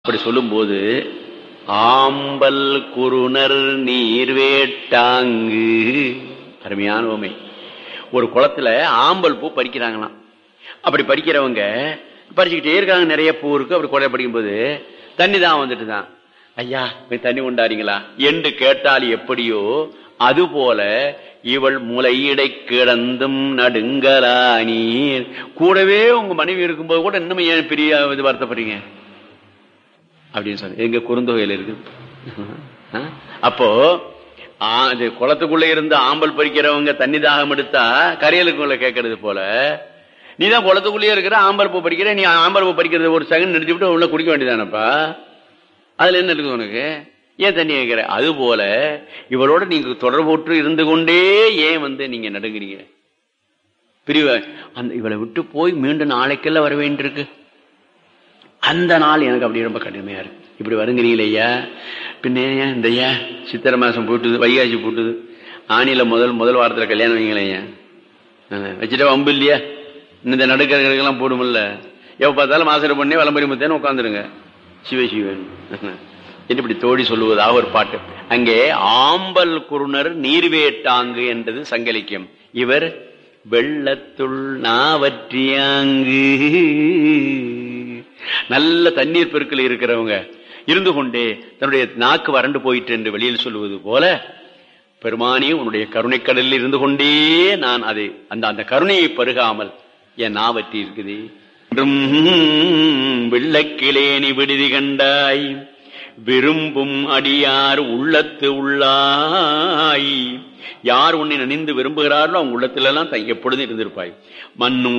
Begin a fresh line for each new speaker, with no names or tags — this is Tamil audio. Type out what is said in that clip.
அப்படி சொல்லும்போது ஆம்பல் குறுனர் நீர்வேட்டாங்கு அருமையான உமை ஒரு குளத்துல ஆம்பல் பூ பறிக்கிறாங்களாம் அப்படி பறிக்கிறவங்க பறிச்சுக்கிட்டே இருக்காங்க நிறைய பூ இருக்கு அப்படி குறைய படிக்கும்போது தண்ணி தான் வந்துட்டு தான் ஐயா போய் தண்ணி கொண்டாறீங்களா என்று கேட்டால் எப்படியோ அதுபோல இவள் முளையிடை கிடந்தும் நடுங்கலா நீர் கூடவே உங்க மனைவி இருக்கும்போது கூட இன்னும் ஏன் பெரிய இது வருத்தப்படுறீங்க அப்படின்னு சொன்ன எங்க குறுந்தொகையில் இருக்கு அப்போ அது குளத்துக்குள்ள இருந்து ஆம்பல் பறிக்கிறவங்க தண்ணி தாகம் எடுத்தா கரையலுக்குள்ள கேட்கறது போல நீ தான் குளத்துக்குள்ளேயே இருக்கிற ஆம்பல் பூ பறிக்கிற நீ ஆம்பல் பூ பறிக்கிறது ஒரு செகண்ட் நிறுத்தி விட்டு உள்ள குடிக்க வேண்டியதானப்பா அதுல என்ன இருக்குது உனக்கு ஏன் தண்ணி கேட்கிற அது போல இவளோட நீங்க தொடர்புற்று இருந்து கொண்டே ஏன் வந்து நீங்க நடுங்குறீங்க பிரிவு அந்த இவளை விட்டு போய் மீண்டும் நாளைக்கெல்லாம் வர வேண்டியிருக்கு அந்த நாள் எனக்கு அப்படி ரொம்ப கடுமையா இருக்கு இப்படி வருங்கிறீங்களே ஐயா பின்ன இந்த ஐயா சித்திரை மாசம் போட்டுது வைகாசி போட்டுது ஆணியில முதல் முதல் வாரத்துல கல்யாணம் வைங்களேன் ஐயா வச்சுட்டா வம்பு இல்லையா இந்த நடுக்கர்களுக்கெல்லாம் போடுமில்ல எப்ப பார்த்தாலும் மாசம் பண்ணி விளம்பரி முத்தேன்னு உட்காந்துருங்க சிவ சிவன் இப்படி தோழி சொல்லுவதாக ஒரு பாட்டு அங்கே ஆம்பல் குருணர் நீர்வேட்டாங்கு என்றது சங்கலிக்கம் இவர் வெள்ளத்துள் நாவற்றியாங்கு நல்ல தண்ணீர் பெருக்கில் இருக்கிறவங்க இருந்து கொண்டே தன்னுடைய நாக்கு வறண்டு போயிட்டு என்று வெளியில் சொல்லுவது போல பெருமானி உன்னுடைய கருணைக்கடலில் இருந்து கொண்டே நான் அதை அந்த அந்த கருணையை பருகாமல் என் நாவற்றி இருக்குது வெள்ளக்கிளேனி விடுதி கண்டாய் விரும்பும் அடியார் உள்ளத்து உள்ளாய் யார் உன்னை நினைந்து விரும்புகிறார்களோ அவங்க உள்ளத்திலெல்லாம் எப்பொழுதும் இருந்திருப்பாய் மண்ணும்